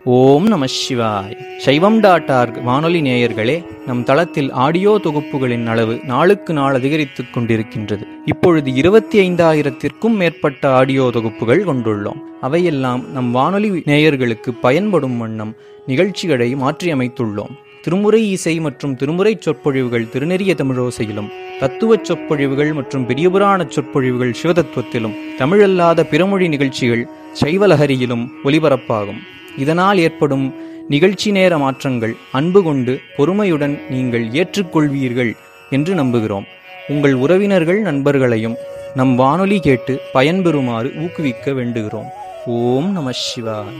ஓம் நம சிவாய் சைவம் டாட் ஆர்க் வானொலி நேயர்களே நம் தளத்தில் ஆடியோ தொகுப்புகளின் அளவு நாளுக்கு நாள் அதிகரித்துக் கொண்டிருக்கின்றது இப்பொழுது இருபத்தி ஐந்தாயிரத்திற்கும் மேற்பட்ட ஆடியோ தொகுப்புகள் கொண்டுள்ளோம் அவையெல்லாம் நம் வானொலி நேயர்களுக்கு பயன்படும் வண்ணம் நிகழ்ச்சிகளை மாற்றியமைத்துள்ளோம் திருமுறை இசை மற்றும் திருமுறை சொற்பொழிவுகள் திருநெறிய தமிழோசையிலும் தத்துவ சொற்பொழிவுகள் மற்றும் பெரியபுராண சொற்பொழிவுகள் சிவதத்துவத்திலும் தமிழல்லாத பிறமொழி நிகழ்ச்சிகள் சைவலஹரியிலும் ஒலிபரப்பாகும் இதனால் ஏற்படும் நிகழ்ச்சி நேர மாற்றங்கள் அன்பு கொண்டு பொறுமையுடன் நீங்கள் ஏற்றுக்கொள்வீர்கள் என்று நம்புகிறோம் உங்கள் உறவினர்கள் நண்பர்களையும் நம் வானொலி கேட்டு பயன்பெறுமாறு ஊக்குவிக்க வேண்டுகிறோம் ஓம் நம சிவாய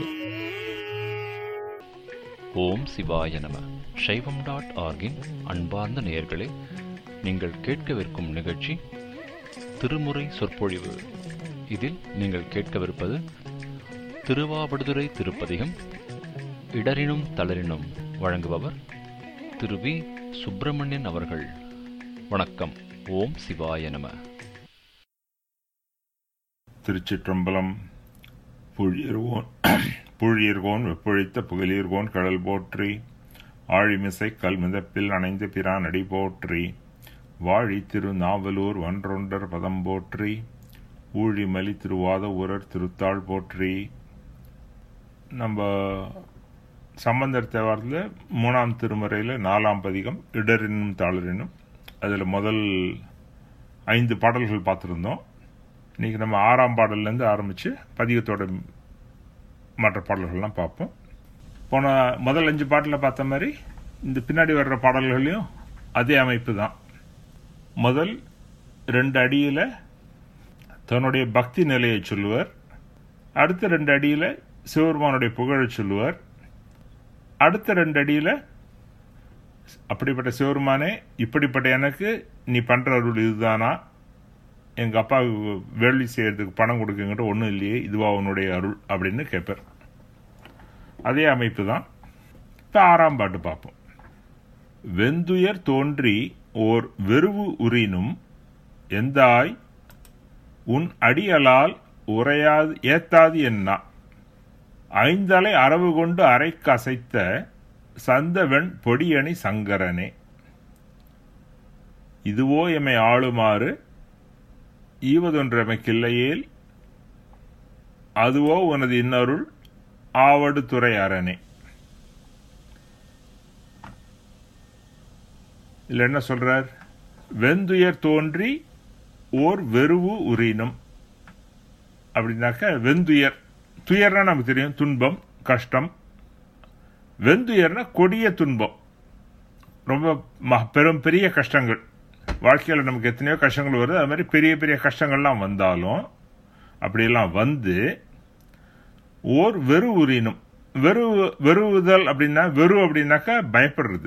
ஓம் சிவாய நம சைவம் டாட் ஆர்கின் அன்பார்ந்த நேயர்களே நீங்கள் கேட்கவிருக்கும் நிகழ்ச்சி திருமுறை சொற்பொழிவு இதில் நீங்கள் கேட்கவிருப்பது திருவாவடுதுறை திருப்பதிகம் இடரினும் தளரினும் வழங்குபவர் திரு வி சுப்பிரமணியன் அவர்கள் வணக்கம் ஓம் சிவாய நம திருச்சிற்றம்பலம் புழியர்கோன் புழியர்கோன் வெப்பொழித்த புகழீர்கோன் கடல் போற்றி ஆழிமிசை கல் மிதப்பில் அணைந்த பிரான் அடி போற்றி வாழி திரு நாவலூர் வன்றொண்டர் பதம் போற்றி ஊழிமலி திருவாத ஊரர் திருத்தாள் போற்றி நம்ம சம்பந்தர் தேவாரத்தில் மூணாம் திருமுறையில் நாலாம் பதிகம் இடரினும் தாளரினும் அதில் முதல் ஐந்து பாடல்கள் பார்த்துருந்தோம் இன்னைக்கு நம்ம ஆறாம் பாடல்லேருந்து ஆரம்பித்து பதிகத்தோட மற்ற பாடல்கள்லாம் பார்ப்போம் போன முதல் அஞ்சு பாட்டில் பார்த்த மாதிரி இந்த பின்னாடி வர்ற பாடல்களையும் அதே அமைப்பு தான் முதல் ரெண்டு அடியில் தன்னுடைய பக்தி நிலையை சொல்லுவார் அடுத்த ரெண்டு அடியில் சிவபெருமானுடைய புகழை சொல்லுவார் அடுத்த ரெண்டு அடியில் அப்படிப்பட்ட சிவருமானே இப்படிப்பட்ட எனக்கு நீ பண்ற அருள் இதுதானா எங்க அப்பாவுக்கு வேள்வி செய்யறதுக்கு பணம் கொடுக்குங்கிட்ட ஒன்றும் இல்லையே இதுவா உன்னுடைய அருள் அப்படின்னு கேட்பார் அதே அமைப்பு தான் இப்போ ஆறாம் பாட்டு பார்ப்போம் வெந்துயர் தோன்றி ஓர் வெறுவு உறினும் எந்தாய் உன் அடியலால் உரையாது ஏத்தாது என்ன ஐந்தலை அரவு கொண்டு அரைக்கு அசைத்த சந்தவன் பொடியணி சங்கரனே இதுவோ எமை ஆளுமாறு ஈவதொன்றமைக்கில்லையேல் அதுவோ உனது இன்னருள் ஆவடு துறை அரணே இல்ல என்ன சொல்றார் வெந்துயர் தோன்றி ஓர் வெறுவு உரினும் அப்படின்னாக்க வெந்துயர் துயர்னா நமக்கு தெரியும் துன்பம் கஷ்டம் வெந்துயர்னா கொடிய துன்பம் ரொம்ப ம- பெரும் பெரிய கஷ்டங்கள் வாழ்க்கையில் நமக்கு எத்தனையோ கஷ்டங்கள் வருது அது மாதிரி பெரிய பெரிய கஷ்டங்கள்லாம் வந்தாலும் அப்படியெல்லாம் வந்து ஓர் வெறு உரினும் வெறு வெறுவுதல் அப்படின்னா வெறு அப்படின்னாக்கா பயப்படுறது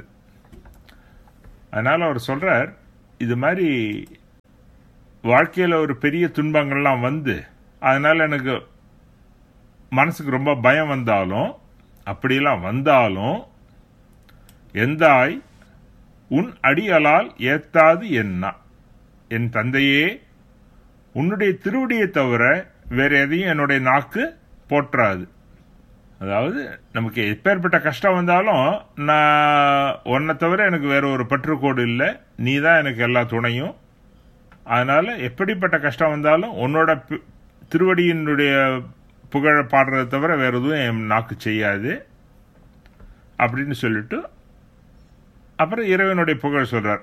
அதனால அவர் சொல்றார் இது மாதிரி வாழ்க்கையில் ஒரு பெரிய துன்பங்கள்லாம் வந்து அதனால எனக்கு மனசுக்கு ரொம்ப பயம் வந்தாலும் அப்படியெல்லாம் வந்தாலும் எந்தாய் உன் அடியலால் ஏத்தாது என்ன என் தந்தையே உன்னுடைய திருவடியை தவிர வேற எதையும் என்னுடைய நாக்கு போற்றாது அதாவது நமக்கு எப்பேற்பட்ட கஷ்டம் வந்தாலும் நான் உன்னை தவிர எனக்கு வேற ஒரு பற்றுக்கோடு இல்லை நீ தான் எனக்கு எல்லா துணையும் அதனால எப்படிப்பட்ட கஷ்டம் வந்தாலும் உன்னோட பி- திருவடியினுடைய புகழ பாடுறதை தவிர வேற எதுவும் என் நாக்கு செய்யாது அப்படின்னு சொல்லிட்டு அப்புறம் இறைவனுடைய புகழ் சொல்றார்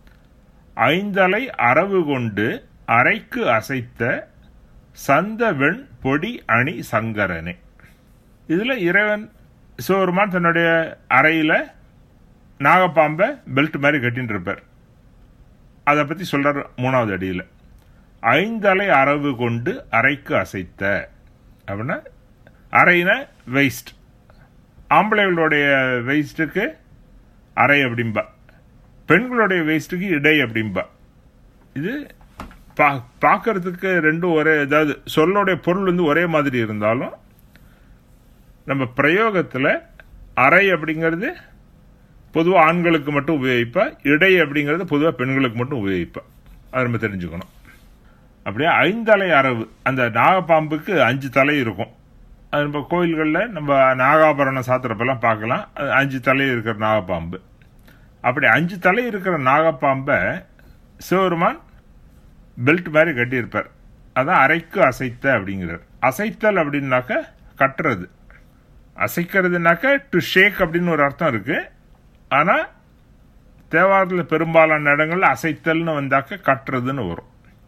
ஐந்தலை அரவு கொண்டு அரைக்கு அசைத்த சந்த வெண் பொடி அணி சங்கரனே இதுல இறைவன் சிவபெருமான் தன்னுடைய அறையில நாகப்பாம்பை பெல்ட் மாதிரி கட்டின்னு இருப்பார் அதை பத்தி சொல்றார் மூணாவது அடியில் ஐந்தலை அரவு கொண்டு அரைக்கு அசைத்த அப்படின்னா அரைனா வெயிஸ்ட் ஆம்பளைகளுடைய வெயிஸ்ட்டுக்கு அரை அப்படிம்பா பெண்களுடைய வேஸ்ட்டுக்கு இடை அப்படிம்பா இது பா பார்க்கறதுக்கு ரெண்டும் ஒரே அதாவது சொல்லோடைய பொருள் வந்து ஒரே மாதிரி இருந்தாலும் நம்ம பிரயோகத்தில் அறை அப்படிங்கிறது பொதுவாக ஆண்களுக்கு மட்டும் உபயோகிப்பா இடை அப்படிங்கிறது பொதுவாக பெண்களுக்கு மட்டும் உபயோகிப்பா அதை நம்ம தெரிஞ்சுக்கணும் அப்படியே ஐந்தலை அரவு அந்த நாகப்பாம்புக்கு அஞ்சு தலை இருக்கும் அது நம்ம கோயில்களில் நம்ம நாகாபரணம் சாத்திரப்பெல்லாம் பார்க்கலாம் அது அஞ்சு தலை இருக்கிற நாகப்பாம்பு அப்படி அஞ்சு தலை இருக்கிற நாகப்பாம்பை சிவருமான் பெல்ட் மாதிரி கட்டியிருப்பார் அதான் அரைக்கு அசைத்த அப்படிங்கிறார் அசைத்தல் அப்படின்னாக்க கட்டுறது அசைக்கிறதுனாக்க டு ஷேக் அப்படின்னு ஒரு அர்த்தம் இருக்கு ஆனால் தேவாரத்தில் பெரும்பாலான இடங்கள்ல அசைத்தல்னு வந்தாக்க கட்டுறதுன்னு வரும்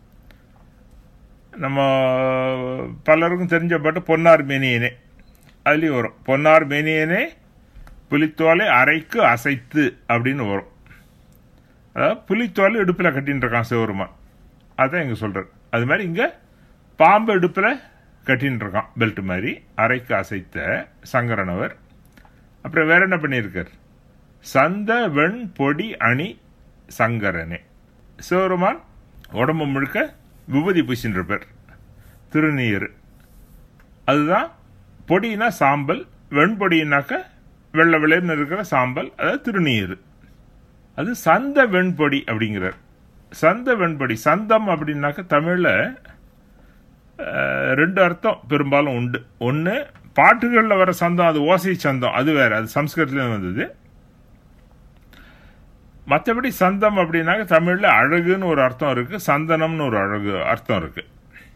நம்ம பலருக்கும் தெரிஞ்ச பாட்டு பொன்னார் மேனியனே அதுலேயும் வரும் பொன்னார் மேனியனே புலித்தோலை அரைக்கு அசைத்து அப்படின்னு வரும் அதாவது புலித்தோலை இடுப்பில் கட்டின்னு இருக்கான் சிவருமான் அதான் இங்கே சொல்கிறார் அது மாதிரி இங்கே பாம்பு இடுப்பில் கட்டின்னு இருக்கான் பெல்ட் மாதிரி அரைக்கு அசைத்த சங்கரனவர் அப்புறம் வேற என்ன பண்ணியிருக்கார் சந்த வெண் பொடி அணி சங்கரனே சிவருமான் உடம்பு முழுக்க விபூதி பூசின்ற பேர் திருநீர் அதுதான் பொடினா சாம்பல் வெண்பொடினாக்க வெள்ளை வெள்ளைன்னு இருக்கிற சாம்பல் அதாவது திருநீர் அது சந்த வெண்பொடி அப்படிங்கிறார் சந்த வெண்பொடி சந்தம் அப்படின்னாக்க தமிழில் ரெண்டு அர்த்தம் பெரும்பாலும் உண்டு ஒன்று பாட்டுகளில் வர சந்தம் அது ஓசை சந்தம் அது வேற அது சம்ஸ்கிருதத்தில் வந்தது மற்றபடி சந்தம் அப்படின்னாக்க தமிழில் அழகுன்னு ஒரு அர்த்தம் இருக்கு சந்தனம்னு ஒரு அழகு அர்த்தம் இருக்கு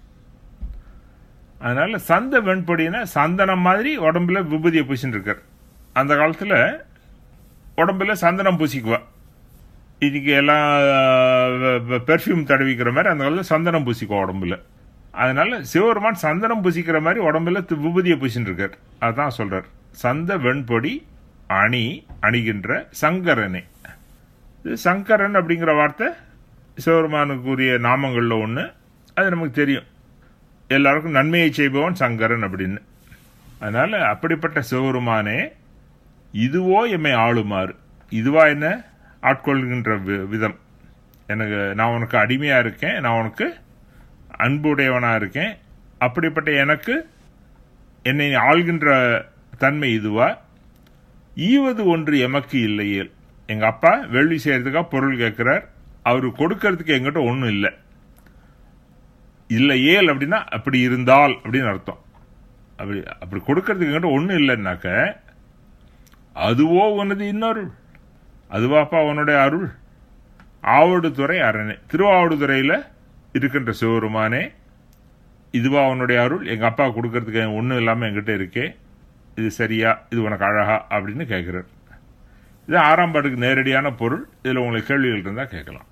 அதனால சந்த வெண்பொடினா சந்தனம் மாதிரி உடம்புல விபூதியை பூசின்னு இருக்கார் அந்த காலத்தில் உடம்புல சந்தனம் பூசிக்குவா இன்னைக்கு எல்லாம் பெர்ஃப்யூம் தடவிக்கிற மாதிரி அந்த காலத்தில் சந்தனம் பூசிக்குவா உடம்புல அதனால சிவபெருமான் சந்தனம் பூசிக்கிற மாதிரி உடம்புல விபூதியை பூசின்னு இருக்கார் அதான் சொல்றார் சந்த வெண்பொடி அணி அணிகின்ற சங்கரனே இது சங்கரன் அப்படிங்கிற வார்த்தை சிவபெருமானுக்குரிய நாமங்களில் ஒன்று அது நமக்கு தெரியும் எல்லாருக்கும் நன்மையை செய்பவன் சங்கரன் அப்படின்னு அதனால அப்படிப்பட்ட சிவபெருமானே இதுவோ எம்மை ஆளுமாறு இதுவா என்ன ஆட்கொள்கின்ற விதம் எனக்கு நான் உனக்கு அடிமையா இருக்கேன் நான் உனக்கு அன்புடையவனா இருக்கேன் அப்படிப்பட்ட எனக்கு என்னை ஆள்கின்ற தன்மை இதுவா ஈவது ஒன்று எமக்கு இல்லையேல் எங்க அப்பா வேள்வி செய்யறதுக்காக பொருள் கேட்கிறார் அவரு கொடுக்கறதுக்கு எங்கிட்ட ஒன்றும் இல்லை இல்லை ஏல் அப்படின்னா அப்படி இருந்தால் அப்படின்னு அர்த்தம் அப்படி அப்படி கொடுக்கறதுக்கு எங்கிட்ட ஒன்றும் இல்லைன்னாக்க அதுவோ உனது இன்னொருள் அதுவாப்பா உன்னுடைய அருள் ஆவடுதுறை அரணே திருவாவடுதுறையில் இருக்கின்ற சிவருமானே இதுவா உன்னுடைய அருள் எங்கள் அப்பா கொடுக்கறதுக்கு ஒன்றும் இல்லாமல் என்கிட்ட இருக்கே இது சரியா இது உனக்கு அழகா அப்படின்னு கேட்குறார் இது ஆறாம் பாட்டுக்கு நேரடியான பொருள் இதில் உங்களுக்கு கேள்விகள் இருந்தால் கேட்கலாம்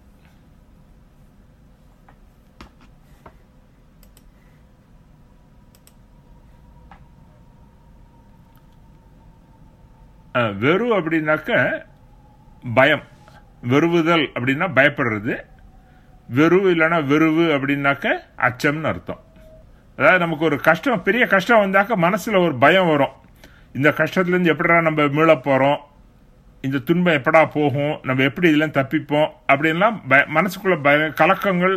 வெறு அப்படின்னாக்க பயம் வெறுவுதல் அப்படின்னா பயப்படுறது வெறு இல்லைன்னா வெறுவு அப்படின்னாக்க அச்சம்னு அர்த்தம் அதாவது நமக்கு ஒரு கஷ்டம் பெரிய கஷ்டம் வந்தாக்க மனசுல ஒரு பயம் வரும் இந்த கஷ்டத்துலேருந்து எப்படா நம்ம மீள போறோம் இந்த துன்பம் எப்படா போகும் நம்ம எப்படி இதெல்லாம் தப்பிப்போம் அப்படின்லாம் மனசுக்குள்ள பய கலக்கங்கள்